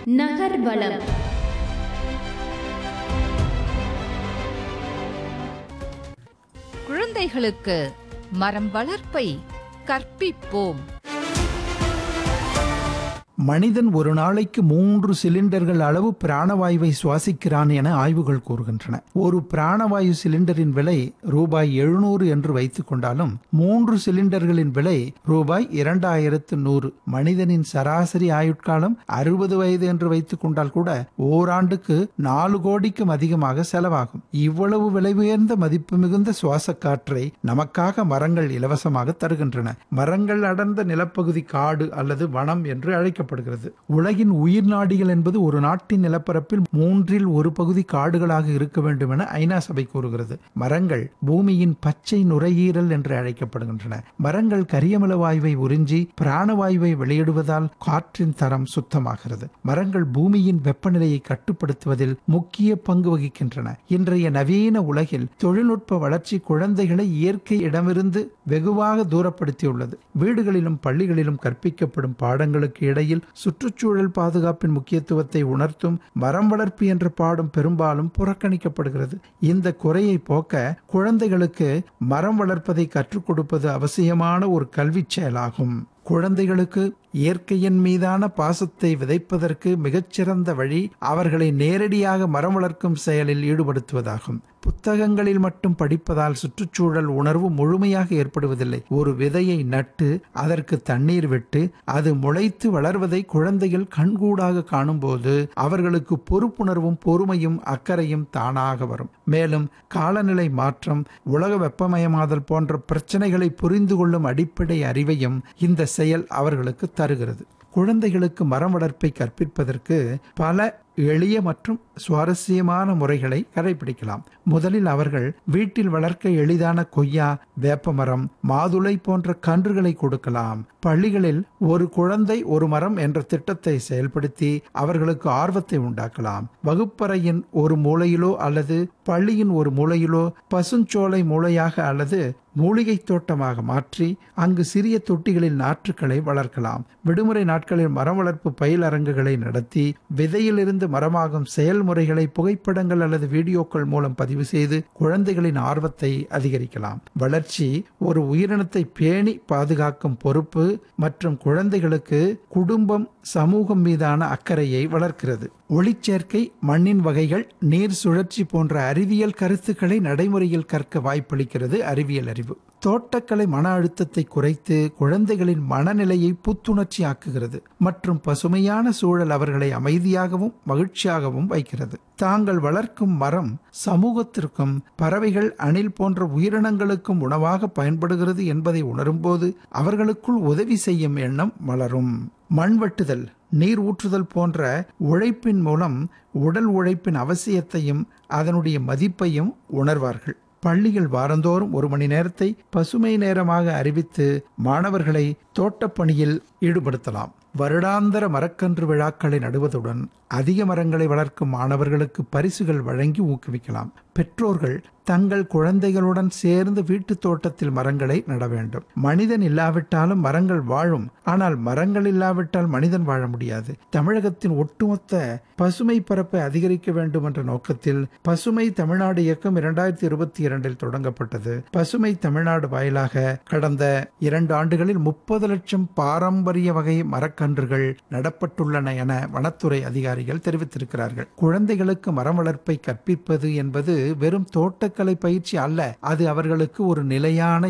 நகர்வளம் குழந்தைகளுக்கு மரம் வளர்ப்பை கற்பிப்போம் மனிதன் ஒரு நாளைக்கு மூன்று சிலிண்டர்கள் அளவு பிராணவாயுவை சுவாசிக்கிறான் என ஆய்வுகள் கூறுகின்றன ஒரு பிராணவாயு சிலிண்டரின் விலை ரூபாய் எழுநூறு என்று வைத்துக் கொண்டாலும் மூன்று சிலிண்டர்களின் விலை ரூபாய் இரண்டாயிரத்து நூறு மனிதனின் சராசரி ஆயுட்காலம் அறுபது வயது என்று வைத்துக் கொண்டால் கூட ஓராண்டுக்கு நாலு கோடிக்கும் அதிகமாக செலவாகும் இவ்வளவு விலை உயர்ந்த மதிப்பு மிகுந்த சுவாச காற்றை நமக்காக மரங்கள் இலவசமாக தருகின்றன மரங்கள் அடர்ந்த நிலப்பகுதி காடு அல்லது வனம் என்று அழைக்கப்படுகிறது உலகின் உயிர் நாடிகள் என்பது ஒரு நாட்டின் நிலப்பரப்பில் மூன்றில் ஒரு பகுதி காடுகளாக இருக்க வேண்டும் என ஐநா சபை கூறுகிறது மரங்கள் பூமியின் பச்சை நுரையீரல் என்று அழைக்கப்படுகின்றன மரங்கள் கரியமல வாயுவை உறிஞ்சி பிராணவாயுவை வெளியிடுவதால் காற்றின் தரம் சுத்தமாகிறது மரங்கள் பூமியின் வெப்பநிலையை கட்டுப்படுத்துவதில் முக்கிய பங்கு வகிக்கின்றன இன்றைய நவீன உலகில் தொழில்நுட்ப வளர்ச்சி குழந்தைகளை இயற்கை இடமிருந்து வெகுவாக தூரப்படுத்தியுள்ளது வீடுகளிலும் பள்ளிகளிலும் கற்பிக்கப்படும் பாடங்களுக்கு இடையில் சுற்றுச்சூழல் பாதுகாப்பின் முக்கியத்துவத்தை உணர்த்தும் மரம் வளர்ப்பு என்ற பாடம் பெரும்பாலும் புறக்கணிக்கப்படுகிறது இந்த குறையை போக்க குழந்தைகளுக்கு மரம் வளர்ப்பதை கற்றுக் கொடுப்பது அவசியமான ஒரு கல்விச் செயலாகும் குழந்தைகளுக்கு இயற்கையின் மீதான பாசத்தை விதைப்பதற்கு மிகச்சிறந்த வழி அவர்களை நேரடியாக மரம் வளர்க்கும் செயலில் ஈடுபடுத்துவதாகும் புத்தகங்களில் மட்டும் படிப்பதால் சுற்றுச்சூழல் உணர்வு முழுமையாக ஏற்படுவதில்லை ஒரு விதையை நட்டு அதற்கு தண்ணீர் விட்டு அது முளைத்து வளர்வதை குழந்தைகள் கண்கூடாக காணும்போது அவர்களுக்கு பொறுப்புணர்வும் பொறுமையும் அக்கறையும் தானாக வரும் மேலும் காலநிலை மாற்றம் உலக வெப்பமயமாதல் போன்ற பிரச்சனைகளை புரிந்து கொள்ளும் அடிப்படை அறிவையும் இந்த செயல் அவர்களுக்கு தருகிறது குழந்தைகளுக்கு மரம் வளர்ப்பை கற்பிப்பதற்கு பல எளிய மற்றும் சுவாரஸ்யமான முறைகளை கடைபிடிக்கலாம் முதலில் அவர்கள் வீட்டில் வளர்க்க எளிதான கொய்யா வேப்பமரம் மாதுளை போன்ற கன்றுகளை கொடுக்கலாம் பள்ளிகளில் ஒரு குழந்தை ஒரு மரம் என்ற திட்டத்தை செயல்படுத்தி அவர்களுக்கு ஆர்வத்தை உண்டாக்கலாம் வகுப்பறையின் ஒரு மூலையிலோ அல்லது பள்ளியின் ஒரு மூலையிலோ பசுஞ்சோலை மூலையாக அல்லது மூலிகை தோட்டமாக மாற்றி அங்கு சிறிய தொட்டிகளில் நாற்றுக்களை வளர்க்கலாம் விடுமுறை நாட்களில் மரம் வளர்ப்பு பயிலரங்குகளை நடத்தி விதையிலிருந்து மரமாகும் செயல்முறைகளை புகைப்படங்கள் அல்லது வீடியோக்கள் மூலம் பதிவு செய்து குழந்தைகளின் ஆர்வத்தை அதிகரிக்கலாம் வளர்ச்சி ஒரு உயிரினத்தை பேணி பாதுகாக்கும் பொறுப்பு மற்றும் குழந்தைகளுக்கு குடும்பம் சமூகம் மீதான அக்கறையை வளர்க்கிறது ஒளிச்சேர்க்கை மண்ணின் வகைகள் நீர் சுழற்சி போன்ற அறிவியல் கருத்துக்களை நடைமுறையில் கற்க வாய்ப்பளிக்கிறது அறிவியல் அறிவு தோட்டக்கலை மன அழுத்தத்தை குறைத்து குழந்தைகளின் மனநிலையை புத்துணர்ச்சி ஆக்குகிறது மற்றும் பசுமையான சூழல் அவர்களை அமைதியாகவும் மகிழ்ச்சியாகவும் வைக்கிறது தாங்கள் வளர்க்கும் மரம் சமூகத்திற்கும் பறவைகள் அணில் போன்ற உயிரினங்களுக்கும் உணவாக பயன்படுகிறது என்பதை உணரும்போது அவர்களுக்குள் உதவி செய்யும் எண்ணம் மலரும் மண் வெட்டுதல் நீர் ஊற்றுதல் போன்ற உழைப்பின் மூலம் உடல் உழைப்பின் அவசியத்தையும் அதனுடைய மதிப்பையும் உணர்வார்கள் பள்ளிகள் வாரந்தோறும் ஒரு மணி நேரத்தை பசுமை நேரமாக அறிவித்து மாணவர்களை தோட்டப்பணியில் ஈடுபடுத்தலாம் வருடாந்தர மரக்கன்று விழாக்களை நடுவதுடன் அதிக மரங்களை வளர்க்கும் மாணவர்களுக்கு பரிசுகள் வழங்கி ஊக்குவிக்கலாம் பெற்றோர்கள் தங்கள் குழந்தைகளுடன் சேர்ந்து வீட்டு தோட்டத்தில் மரங்களை நட வேண்டும் மனிதன் இல்லாவிட்டாலும் மரங்கள் வாழும் ஆனால் மரங்கள் இல்லாவிட்டால் மனிதன் வாழ முடியாது தமிழகத்தின் ஒட்டுமொத்த பசுமை பரப்பை அதிகரிக்க வேண்டும் என்ற நோக்கத்தில் பசுமை தமிழ்நாடு இயக்கம் இரண்டாயிரத்தி இருபத்தி இரண்டில் தொடங்கப்பட்டது பசுமை தமிழ்நாடு வாயிலாக கடந்த இரண்டு ஆண்டுகளில் முப்பது லட்சம் பாரம்பரிய வகை மரக்கன்றுகள் நடப்பட்டுள்ளன என வனத்துறை அதிகாரிகள் தெரிவித்திருக்கிறார்கள் குழந்தைகளுக்கு மரம் வளர்ப்பை கற்பிப்பது என்பது வெறும் தோட்டக்கலை பயிற்சி அல்ல அது அவர்களுக்கு ஒரு நிலையான